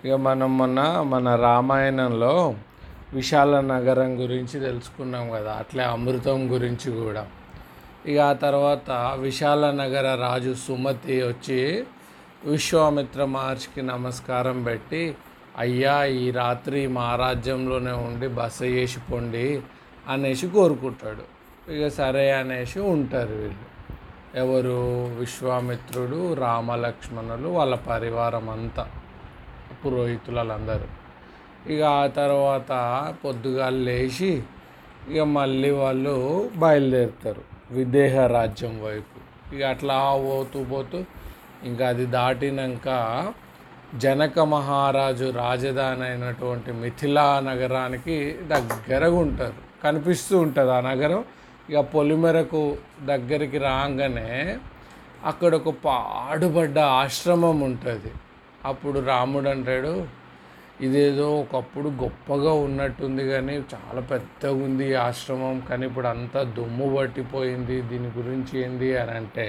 ఇక మనం మొన్న మన రామాయణంలో విశాల నగరం గురించి తెలుసుకున్నాం కదా అట్లే అమృతం గురించి కూడా ఇక ఆ తర్వాత విశాల నగర రాజు సుమతి వచ్చి విశ్వామిత్ర మహర్షికి నమస్కారం పెట్టి అయ్యా ఈ రాత్రి మా రాజ్యంలోనే ఉండి బస చేసి పొండి అనేసి కోరుకుంటాడు ఇక సరే అనేసి ఉంటారు వీళ్ళు ఎవరు విశ్వామిత్రుడు రామలక్ష్మణులు వాళ్ళ పరివారం అంతా పురోహితులందరూ ఇక ఆ తర్వాత పొద్దుగా లేచి ఇక మళ్ళీ వాళ్ళు బయలుదేరుతారు విదేహ రాజ్యం వైపు ఇక అట్లా పోతూ పోతూ ఇంకా అది దాటినాక జనక మహారాజు రాజధాని అయినటువంటి మిథిలా నగరానికి దగ్గరగా ఉంటారు కనిపిస్తూ ఉంటుంది ఆ నగరం ఇక పొలిమెరకు దగ్గరికి రాగానే అక్కడ ఒక పాడుబడ్డ ఆశ్రమం ఉంటుంది అప్పుడు రాముడు అంటాడు ఇదేదో ఒకప్పుడు గొప్పగా ఉన్నట్టుంది కానీ చాలా పెద్దగా ఉంది ఈ ఆశ్రమం కానీ ఇప్పుడు అంతా దుమ్ము పట్టిపోయింది దీని గురించి ఏంది అని అంటే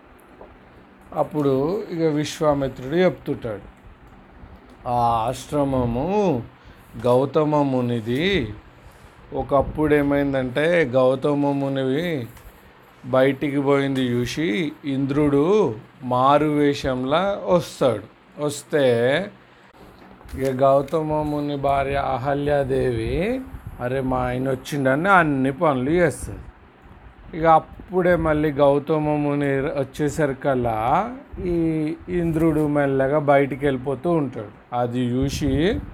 అప్పుడు ఇక విశ్వామిత్రుడు చెప్తుంటాడు ఆ ఆశ్రమము గౌతమ మునిది ఒకప్పుడు ఏమైందంటే గౌతమ మునివి బయటికి పోయింది చూసి ఇంద్రుడు మారు వేషంలా వస్తాడు వస్తే ఇక గౌతమ ముని భార్య అహల్యాదేవి అరే మా ఆయన వచ్చిండని అన్ని పనులు చేస్తుంది ఇక అప్పుడే మళ్ళీ గౌతమ ముని వచ్చేసరికల్లా ఈ ఇంద్రుడు మెల్లగా బయటికి వెళ్ళిపోతూ ఉంటాడు అది చూసి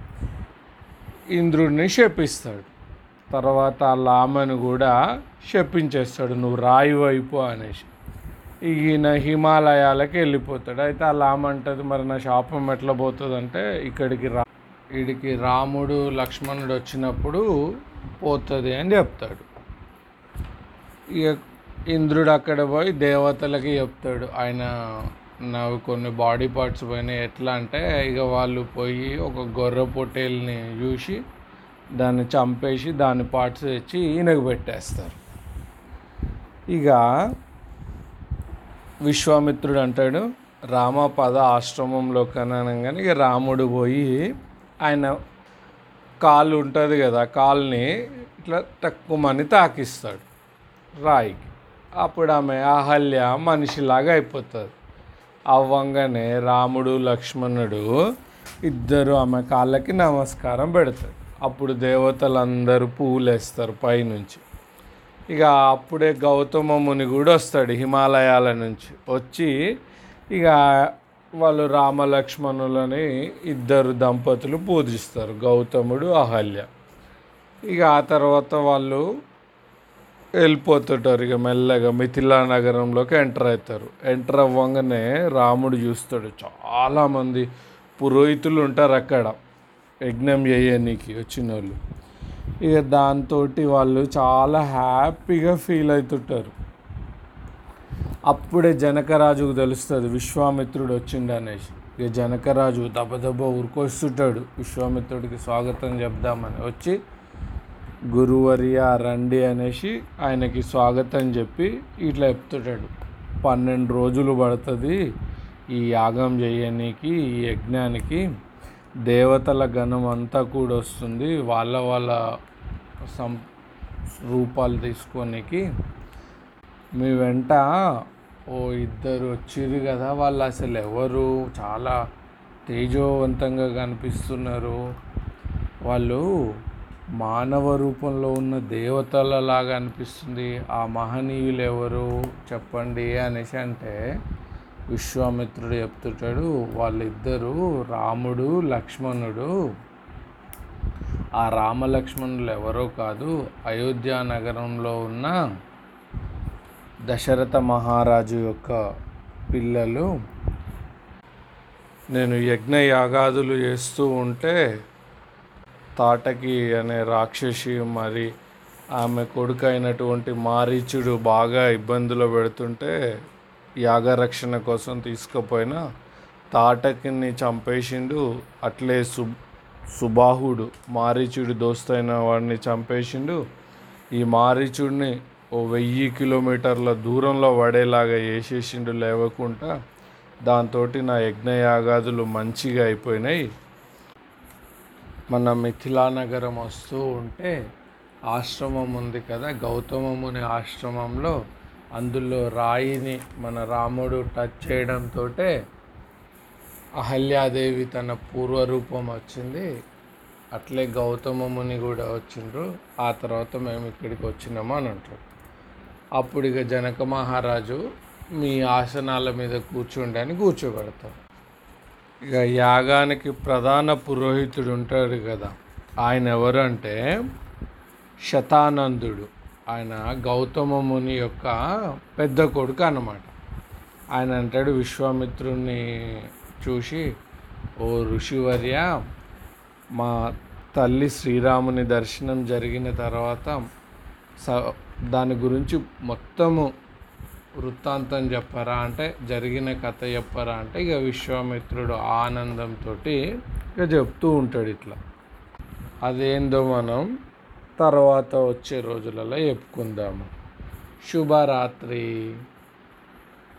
ఇంద్రుడిని శపిస్తాడు తర్వాత ఆ లామను కూడా శపించేస్తాడు నువ్వు రాయి వైపు అనేసి ఈయన హిమాలయాలకు వెళ్ళిపోతాడు అయితే ఆ లామ అంటది మరి నా శాపం ఎట్లా పోతుంది అంటే ఇక్కడికి రా వీడికి రాముడు లక్ష్మణుడు వచ్చినప్పుడు పోతుంది అని చెప్తాడు ఇక ఇంద్రుడు అక్కడ పోయి దేవతలకి చెప్తాడు ఆయన నావి కొన్ని బాడీ పార్ట్స్ పోయినాయి ఎట్లా అంటే ఇక వాళ్ళు పోయి ఒక గొర్రె పొట్టేల్ని చూసి దాన్ని చంపేసి దాని పార్ట్స్ తెచ్చి ఈయనకు పెట్టేస్తారు ఇక విశ్వామిత్రుడు అంటాడు రామపద ఆశ్రమంలో కనగానే ఇక రాముడు పోయి ఆయన కాలు ఉంటుంది కదా కాల్ని ఇట్లా తక్కువమని తాకిస్తాడు రాయికి అప్పుడు ఆమె అహల్య మనిషిలాగా అయిపోతుంది అవ్వంగానే రాముడు లక్ష్మణుడు ఇద్దరు ఆమె కాళ్ళకి నమస్కారం పెడతారు అప్పుడు దేవతలందరూ పువ్వులు వేస్తారు పైనుంచి ఇక అప్పుడే గౌతమ ముని కూడా వస్తాడు హిమాలయాల నుంచి వచ్చి ఇక వాళ్ళు రామలక్ష్మణులని ఇద్దరు దంపతులు పూజిస్తారు గౌతముడు అహల్య ఇక ఆ తర్వాత వాళ్ళు వెళ్ళిపోతుంటారు ఇక మెల్లగా మిథిలా నగరంలోకి ఎంటర్ అవుతారు ఎంటర్ అవ్వగానే రాముడు చూస్తాడు చాలామంది పురోహితులు ఉంటారు అక్కడ యజ్ఞం చేయనీకి వచ్చిన వాళ్ళు ఇక దాంతో వాళ్ళు చాలా హ్యాపీగా ఫీల్ అవుతుంటారు అప్పుడే జనకరాజుకు తెలుస్తుంది విశ్వామిత్రుడు వచ్చిండు అనేసి ఇక జనకరాజు దెబ్బ దెబ్బ ఉరికొస్తుంటాడు విశ్వామిత్రుడికి స్వాగతం చెప్దామని వచ్చి గురువర్య రండి అనేసి ఆయనకి స్వాగతం చెప్పి ఇట్లా చెప్తుంటాడు పన్నెండు రోజులు పడుతుంది ఈ యాగం చేయనీకి ఈ యజ్ఞానికి దేవతల గణం అంతా కూడా వస్తుంది వాళ్ళ వాళ్ళ సం రూపాలు తీసుకోనికి మీ వెంట ఓ ఇద్దరు వచ్చిర్రు కదా వాళ్ళు అసలు ఎవరు చాలా తేజోవంతంగా కనిపిస్తున్నారు వాళ్ళు మానవ రూపంలో ఉన్న దేవతలలాగా అనిపిస్తుంది ఆ మహనీయులు ఎవరు చెప్పండి అనేసి అంటే విశ్వామిత్రుడు చెప్తుంటాడు వాళ్ళిద్దరూ రాముడు లక్ష్మణుడు ఆ రామలక్ష్మణులు ఎవరో కాదు అయోధ్య నగరంలో ఉన్న దశరథ మహారాజు యొక్క పిల్లలు నేను యజ్ఞ యాగాదులు చేస్తూ ఉంటే తాటకి అనే రాక్షసి మరి ఆమె కొడుకు అయినటువంటి మారీచుడు బాగా ఇబ్బందులు పెడుతుంటే యాగరక్షణ కోసం తీసుకుపోయిన తాటకిని చంపేసిండు అట్లే సు సుబాహుడు మారీచుడి దోస్తైన వాడిని చంపేసిండు ఈ మారీచుడిని ఓ వెయ్యి కిలోమీటర్ల దూరంలో పడేలాగా వేసేసిండు లేవకుండా దాంతో నా యజ్ఞయాగాదులు మంచిగా అయిపోయినాయి మన మిథిలా నగరం వస్తూ ఉంటే ఆశ్రమం ఉంది కదా గౌతమ ముని ఆశ్రమంలో అందులో రాయిని మన రాముడు టచ్ చేయడంతో అహల్యాదేవి తన పూర్వరూపం వచ్చింది అట్లే గౌతమ ముని కూడా వచ్చిండ్రు ఆ తర్వాత మేము ఇక్కడికి వచ్చినాము అని అంటారు అప్పుడు ఇక జనక మహారాజు మీ ఆసనాల మీద కూర్చోండి అని కూర్చోబెడతారు ఇక యాగానికి ప్రధాన పురోహితుడు ఉంటాడు కదా ఆయన ఎవరంటే శతానందుడు ఆయన గౌతమ ముని యొక్క పెద్ద కొడుకు అన్నమాట ఆయన అంటాడు విశ్వామిత్రుని చూసి ఓ ఋషివర్య మా తల్లి శ్రీరాముని దర్శనం జరిగిన తర్వాత స దాని గురించి మొత్తము వృత్తాంతం చెప్పరా అంటే జరిగిన కథ చెప్పరా అంటే ఇక విశ్వామిత్రుడు ఆనందంతో ఇక చెప్తూ ఉంటాడు ఇట్లా అదేందో మనం తర్వాత వచ్చే రోజులలో చెప్పుకుందాము శుభరాత్రి